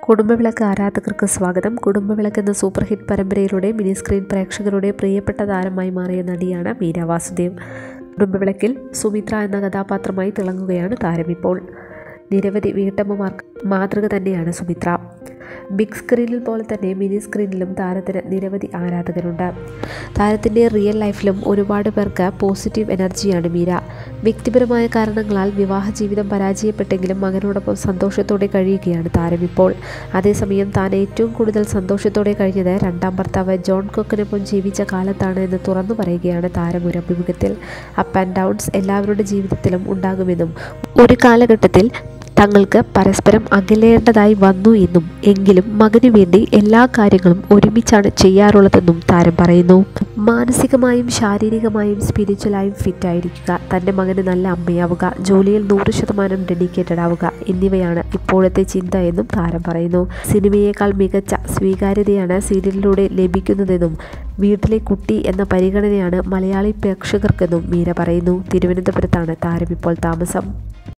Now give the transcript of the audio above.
കുടുംബവിളക്ക് ആരാധകർക്ക് സ്വാഗതം കുടുംബവിളക്ക് എന്ന സൂപ്പർ ഹിറ്റ് പരമ്പരയിലൂടെ മിനി സ്ക്രീൻ പ്രേക്ഷകരുടെ പ്രിയപ്പെട്ട താരമായി മാറിയ നടിയാണ് മീര വാസുദേവ് കുടുംബവിളക്കിൽ സുമിത്ര എന്ന കഥാപാത്രമായി തിളങ്ങുകയാണ് താരം ഇപ്പോൾ നിരവധി വീട്ടമ്മമാർക്ക് മാതൃക തന്നെയാണ് സുമിത്ര ബിഗ് സ്ക്രീനിൽ പോലെ തന്നെ മിനി സ്ക്രീനിലും താരത്തിന് നിരവധി ആരാധകരുണ്ട് താരത്തിൻ്റെ റിയൽ ലൈഫിലും ഒരുപാട് പേർക്ക് പോസിറ്റീവ് എനർജിയാണ് മീര വ്യക്തിപരമായ കാരണങ്ങളാൽ വിവാഹ ജീവിതം പരാജയപ്പെട്ടെങ്കിലും മകനോടൊപ്പം സന്തോഷത്തോടെ കഴിയുകയാണ് താരം ഇപ്പോൾ അതേസമയം താൻ ഏറ്റവും കൂടുതൽ സന്തോഷത്തോടെ കഴിഞ്ഞത് രണ്ടാം ഭർത്താവ് ജോൺ കൊക്കിനൊപ്പം ജീവിച്ച കാലത്താണ് എന്ന് തുറന്നു പറയുകയാണ് താരം ഒരു അഭിമുഖത്തിൽ അപ്പ് ആൻഡ് ഡൗൺസ് എല്ലാവരുടെ ജീവിതത്തിലും ഉണ്ടാകുമെന്നും ഒരു കാലഘട്ടത്തിൽ തങ്ങൾക്ക് പരസ്പരം അകലേണ്ടതായി വന്നു എന്നും എങ്കിലും മകനു വേണ്ടി എല്ലാ കാര്യങ്ങളും ഒരുമിച്ചാണ് ചെയ്യാറുള്ളതെന്നും താരം പറയുന്നു മാനസികമായും ശാരീരികമായും സ്പിരിച്വലായും ഫിറ്റ് ആയിരിക്കുക തൻ്റെ മകന് നല്ല അമ്മയാവുക ജോലിയിൽ നൂറ് ശതമാനം ഡെഡിക്കേറ്റഡ് ആവുക എന്നിവയാണ് ഇപ്പോഴത്തെ ചിന്ത എന്നും താരം പറയുന്നു സിനിമയേക്കാൾ മികച്ച സ്വീകാര്യതയാണ് സീരിയലിലൂടെ ലഭിക്കുന്നതെന്നും വീട്ടിലെ കുട്ടി എന്ന പരിഗണനയാണ് മലയാളി പ്രേക്ഷകർക്കെന്നും മീര പറയുന്നു തിരുവനന്തപുരത്താണ് താരം ഇപ്പോൾ താമസം